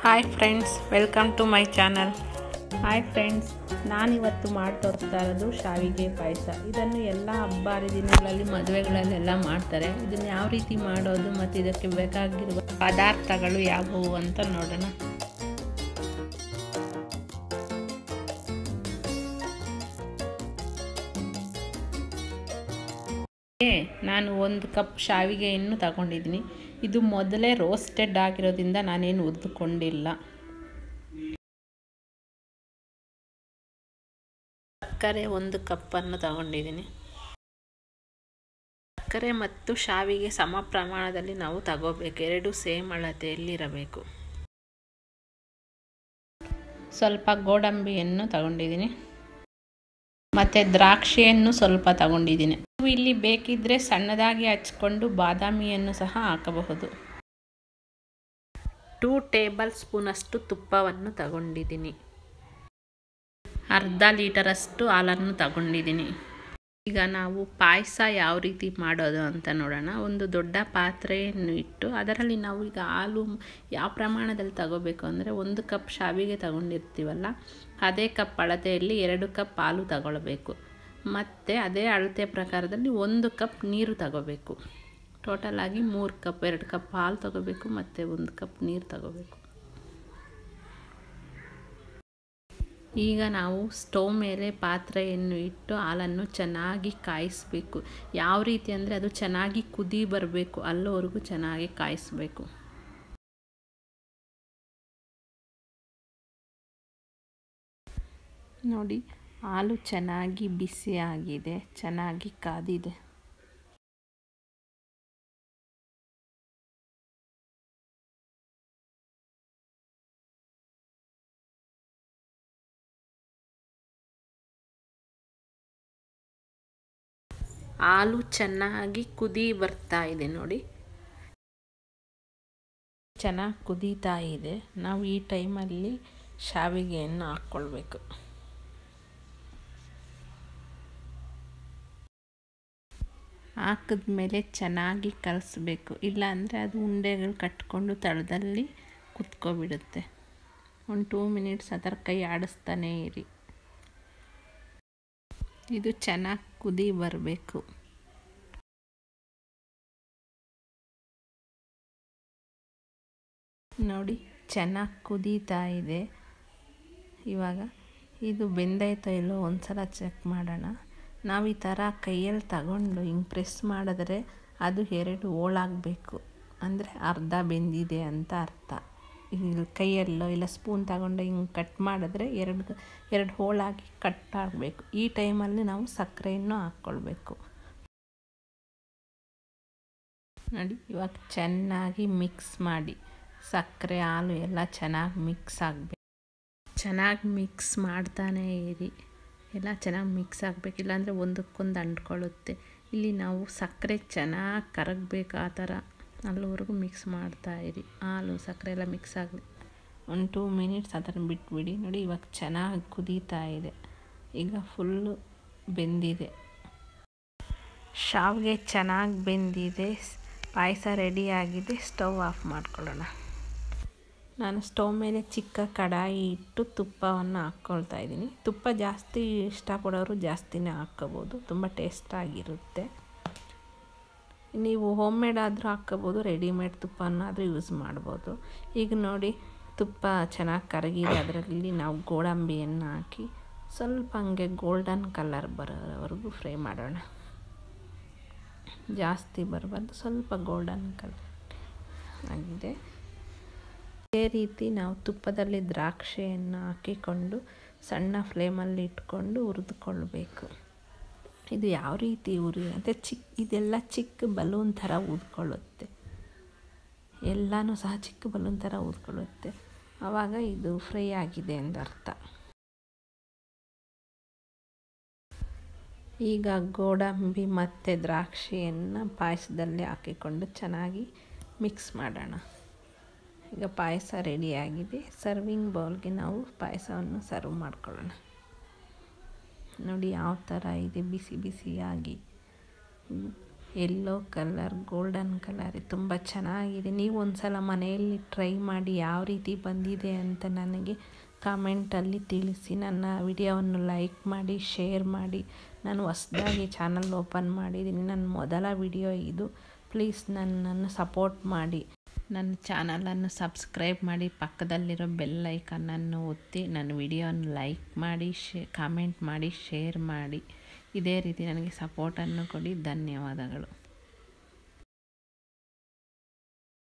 hi friends welcome to my channel hi friends ನಾನಿವತ್ತು ಮಾಡಿ ತೋರಿಸ್ತಾ ಇರೋದು ಶಾವಿಗೆ ಪಾಯಸ ಇದನ್ನು ಎಲ್ಲ ಹಬ್ಬ ಹರಿದಿನಗಳಲ್ಲಿ ಮದುವೆಗಳಲ್ಲೆಲ್ಲ ಮಾಡ್ತಾರೆ ಇದನ್ನು ಯಾವ ರೀತಿ ಮಾಡೋದು ಮತ್ತು ಇದಕ್ಕೆ ಬೇಕಾಗಿರುವ ಪದಾರ್ಥಗಳು ಯಾವುವು ಅಂತ ನೋಡೋಣ ನಾನು ಒಂದು ಕಪ್ ಶಾವಿಗೆಯನ್ನು ತಗೊಂಡಿದ್ದೀನಿ ಇದು ಮೊದಲೇ ರೋಸ್ಟೆಡ್ ಆಗಿರೋದ್ರಿಂದ ನಾನೇನು ಹುರಿದುಕೊಂಡಿಲ್ಲ ಸಕ್ಕರೆ ಒಂದು ಕಪ್ಪನ್ನು ತಗೊಂಡಿದ್ದೀನಿ ಸಕ್ಕರೆ ಮತ್ತು ಶಾವಿಗೆ ಸಮ ಪ್ರಮಾಣದಲ್ಲಿ ನಾವು ತಗೋಬೇಕು ಎರಡು ಸೇಮ್ ಅಳತೆಯಲ್ಲಿ ಇರಬೇಕು ಸ್ವಲ್ಪ ಗೋಡಂಬಿಯನ್ನು ತಗೊಂಡಿದ್ದೀನಿ ಮತ್ತು ದ್ರಾಕ್ಷಿಯನ್ನು ಸ್ವಲ್ಪ ತಗೊಂಡಿದ್ದೀನಿ ನೀವು ಇಲ್ಲಿ ಬೇಕಿದ್ದರೆ ಸಣ್ಣದಾಗಿ ಹಚ್ಕೊಂಡು ಬಾದಾಮಿಯನ್ನು ಸಹ ಹಾಕಬಹುದು ಟೂ ಟೇಬಲ್ ಸ್ಪೂನಷ್ಟು ತುಪ್ಪವನ್ನು ತಗೊಂಡಿದ್ದೀನಿ ಅರ್ಧ ಲೀಟರಷ್ಟು ಹಾಲನ್ನು ತಗೊಂಡಿದ್ದೀನಿ ಈಗ ನಾವು ಪಾಯಸ ಯಾವ ರೀತಿ ಮಾಡೋದು ಅಂತ ನೋಡೋಣ ಒಂದು ದೊಡ್ಡ ಪಾತ್ರೆಯನ್ನು ಇಟ್ಟು ಅದರಲ್ಲಿ ನಾವು ಈಗ ಹಾಲು ಯಾವ ಪ್ರಮಾಣದಲ್ಲಿ ತಗೋಬೇಕು ಅಂದರೆ ಒಂದು ಕಪ್ ಶಾವಿಗೆ ತಗೊಂಡಿರ್ತೀವಲ್ಲ ಅದೇ ಕಪ್ ಅಳತೆಯಲ್ಲಿ ಎರಡು ಕಪ್ ಹಾಲು ತಗೊಳ್ಬೇಕು ಮತ್ತು ಅದೇ ಅಳತೆ ಪ್ರಕಾರದಲ್ಲಿ ಒಂದು ಕಪ್ ನೀರು ತಗೋಬೇಕು ಟೋಟಲಾಗಿ ಮೂರು ಕಪ್ ಎರಡು ಕಪ್ ಹಾಲು ತಗೋಬೇಕು ಮತ್ತು ಒಂದು ಕಪ್ ನೀರು ತಗೋಬೇಕು ಈಗ ನಾವು ಸ್ಟವ್ ಮೇಲೆ ಪಾತ್ರೆಯನ್ನು ಇಟ್ಟು ಹಾಲನ್ನು ಚೆನ್ನಾಗಿ ಕಾಯಿಸಬೇಕು ಯಾವ ರೀತಿ ಅಂದರೆ ಅದು ಚೆನ್ನಾಗಿ ಕುದಿ ಬರಬೇಕು ಅಲ್ಲವರೆಗೂ ಚೆನ್ನಾಗಿ ಕಾಯಿಸಬೇಕು ನೋಡಿ ಹಾಲು ಚೆನ್ನಾಗಿ ಬಿಸಿ ಆಗಿದೆ ಚೆನ್ನಾಗಿ ಕಾದಿದೆ ಹಾಲು ಚೆನ್ನಾಗಿ ಕುದಿ ಬರ್ತಾ ಇದೆ ನೋಡಿ ಚೆನ್ನಾಗಿ ಕುದೀತಾ ಇದೆ ನಾವು ಈ ಟೈಮಲ್ಲಿ ಶಾವಿಗೆಯನ್ನು ಹಾಕ್ಕೊಳ್ಬೇಕು ಹಾಕಿದ್ಮೇಲೆ ಚೆನ್ನಾಗಿ ಕಲಿಸ್ಬೇಕು ಇಲ್ಲಾಂದರೆ ಅದು ಉಂಡೆಗಳು ಕಟ್ಕೊಂಡು ತಳದಲ್ಲಿ ಕುತ್ಕೊಬಿಡುತ್ತೆ ಒಂದು ಟೂ ಮಿನಿಟ್ಸ್ ಅದರ ಕೈ ಆಡಿಸ್ತಾನೇ ಇರಿ ಇದು ಚೆನ್ನಾಗಿ ಕುದಿ ಬರಬೇಕು ನೋಡಿ ಚೆನ್ನಾಗಿ ಕುದೀತಾ ಇದೆ ಇವಾಗ ಇದು ಬೆಂದೈತೋ ಇಲ್ಲೋ ಒಂದು ಸಲ ಚೆಕ್ ಮಾಡೋಣ ನಾವು ಈ ಥರ ಕೈಯಲ್ಲಿ ತಗೊಂಡು ಹಿಂಗೆ ಪ್ರೆಸ್ ಮಾಡಿದ್ರೆ ಅದು ಎರಡು ಹೋಳಾಗಬೇಕು ಅಂದರೆ ಅರ್ಧ ಬೆಂದಿದೆ ಅಂತ ಅರ್ಥ ಇಲ್ಲಿ ಕೈಯಲ್ಲೋ ಇಲ್ಲ ಸ್ಪೂನ್ ತಗೊಂಡು ಹಿಂಗೆ ಕಟ್ ಮಾಡಿದ್ರೆ ಎರಡು ಎರಡು ಹೋಳಾಗಿ ಕಟ್ ಆಗಬೇಕು ಈ ಟೈಮಲ್ಲಿ ನಾವು ಸಕ್ಕರೆಯನ್ನು ಹಾಕ್ಕೊಳ್ಬೇಕು ನೋಡಿ ಇವಾಗ ಚೆನ್ನಾಗಿ ಮಿಕ್ಸ್ ಮಾಡಿ ಸಕ್ಕರೆ ಹಾಲು ಎಲ್ಲ ಚೆನ್ನಾಗಿ ಮಿಕ್ಸ್ ಆಗಬೇಕು ಚೆನ್ನಾಗಿ ಮಿಕ್ಸ್ ಮಾಡ್ತಾನೇ ಇರಿ ಎಲ್ಲ ಚೆನ್ನಾಗಿ ಮಿಕ್ಸ್ ಆಗಬೇಕು ಇಲ್ಲಾಂದರೆ ಒಂದಕ್ಕೊಂದು ಅಂಟ್ಕೊಳ್ಳುತ್ತೆ ಇಲ್ಲಿ ನಾವು ಸಕ್ಕರೆ ಚೆನ್ನಾಗಿ ಕರಗಬೇಕು ಆ ಥರ ಅಲ್ಲಿವರೆಗೂ ಮಿಕ್ಸ್ ಮಾಡ್ತಾ ಇರಿ ಹಾಲು ಸಕ್ಕರೆ ಎಲ್ಲ ಮಿಕ್ಸ್ ಆಗಲಿ ಒಂದು ಟೂ ಮಿನಿಟ್ಸ್ ಅದನ್ನು ಬಿಟ್ಬಿಡಿ ನೋಡಿ ಇವಾಗ ಚೆನ್ನಾಗಿ ಕುದೀತಾ ಇದೆ ಈಗ ಫುಲ್ಲು ಬೆಂದಿದೆ ಶಾವಿಗೆ ಚೆನ್ನಾಗಿ ಬೆಂದಿದೆ ಪಾಯಸ ರೆಡಿಯಾಗಿದೆ ಸ್ಟವ್ ಆಫ್ ಮಾಡ್ಕೊಳ್ಳೋಣ ನಾನು ಸ್ಟವ್ ಮೇಲೆ ಚಿಕ್ಕ ಕಡಾಯಿ ಇಟ್ಟು ತುಪ್ಪವನ್ನು ಹಾಕ್ಕೊಳ್ತಾ ಇದ್ದೀನಿ ತುಪ್ಪ ಜಾಸ್ತಿ ಇಷ್ಟಪಡೋರು ಜಾಸ್ತಿನೇ ಹಾಕ್ಕೋಬೋದು ತುಂಬ ಟೇಸ್ಟಾಗಿರುತ್ತೆ ನೀವು ಹೋಮ್ ಮೇಡ್ ಆದರೂ ಹಾಕ್ಕೋಬೋದು ರೆಡಿಮೇಡ್ ತುಪ್ಪನಾದರೂ ಯೂಸ್ ಮಾಡ್ಬೋದು ಈಗ ನೋಡಿ ತುಪ್ಪ ಚೆನ್ನಾಗಿ ಕರಗಿದೆ ಅದರಲ್ಲಿ ನಾವು ಗೋಡಂಬಿಯನ್ನು ಹಾಕಿ ಸ್ವಲ್ಪ ಹಂಗೆ ಗೋಲ್ಡನ್ ಕಲರ್ ಬರೋವರೆಗೂ ಫ್ರೈ ಮಾಡೋಣ ಜಾಸ್ತಿ ಬರಬಾರ್ದು ಸ್ವಲ್ಪ ಗೋಲ್ಡನ್ ಕಲರ್ ಆಗಿದೆ ಇದೇ ರೀತಿ ನಾವು ತುಪ್ಪದಲ್ಲಿ ದ್ರಾಕ್ಷಿಯನ್ನು ಹಾಕಿಕೊಂಡು ಸಣ್ಣ ಫ್ಲೇಮಲ್ಲಿ ಇಟ್ಕೊಂಡು ಹುರಿದುಕೊಳ್ಬೇಕು ಇದು ಯಾವ ರೀತಿ ಉರಿ ಅಂದರೆ ಚಿಕ್ಕ ಇದೆಲ್ಲ ಚಿಕ್ಕ ಬಲೂನ್ ಥರ ಊದ್ಕೊಳ್ಳುತ್ತೆ ಎಲ್ಲನೂ ಸಹ ಚಿಕ್ಕ ಬಲೂನ್ ಥರ ಊದ್ಕೊಳ್ಳುತ್ತೆ ಆವಾಗ ಇದು ಫ್ರೈ ಆಗಿದೆ ಎಂದರ್ಥ ಈಗ ಗೋಡಂಬಿ ಮತ್ತು ದ್ರಾಕ್ಷಿಯನ್ನು ಪಾಯಸದಲ್ಲಿ ಹಾಕಿಕೊಂಡು ಚೆನ್ನಾಗಿ ಮಿಕ್ಸ್ ಮಾಡೋಣ ಈಗ ಪಾಯಸ ರೆಡಿಯಾಗಿದೆ ಸರ್ವಿಂಗ್ ಬೌಲ್ಗೆ ನಾವು ಪಾಯಸವನ್ನು ಸರ್ವ್ ಮಾಡ್ಕೊಳ್ಳೋಣ ನೋಡಿ ಯಾವ ಥರ ಇದೆ ಬಿಸಿ ಬಿಸಿಯಾಗಿ ಎಲ್ಲೋ ಕಲರ್ ಗೋಲ್ಡನ್ ಕಲರ್ ತುಂಬ ಚೆನ್ನಾಗಿದೆ ನೀವು ಒಂದು ಸಲ ಮನೆಯಲ್ಲಿ ಟ್ರೈ ಮಾಡಿ ಯಾವ ರೀತಿ ಬಂದಿದೆ ಅಂತ ನನಗೆ ಕಾಮೆಂಟಲ್ಲಿ ತಿಳಿಸಿ ನನ್ನ ವಿಡಿಯೋವನ್ನು ಲೈಕ್ ಮಾಡಿ ಶೇರ್ ಮಾಡಿ ನಾನು ಹೊಸ್ದಾಗಿ ಚಾನಲ್ ಓಪನ್ ಮಾಡಿದ್ದೀನಿ ನನ್ನ ಮೊದಲ ವಿಡಿಯೋ ಇದು ಪ್ಲೀಸ್ ನನ್ನನ್ನು ಸಪೋರ್ಟ್ ಮಾಡಿ ನನ್ನ ಚಾನಲನ್ನು ಸಬ್ಸ್ಕ್ರೈಬ್ ಮಾಡಿ ಪಕ್ಕದಲ್ಲಿರೋ ಬೆಲ್ ಐಕನ್ನನ್ನು ಒತ್ತಿ ನನ್ನ ವಿಡಿಯೋನ ಲೈಕ್ ಮಾಡಿ ಶೇ ಕಾಮೆಂಟ್ ಮಾಡಿ ಶೇರ್ ಮಾಡಿ ಇದೇ ರೀತಿ ನನಗೆ ಸಪೋರ್ಟನ್ನು ಕೊಡಿ ಧನ್ಯವಾದಗಳು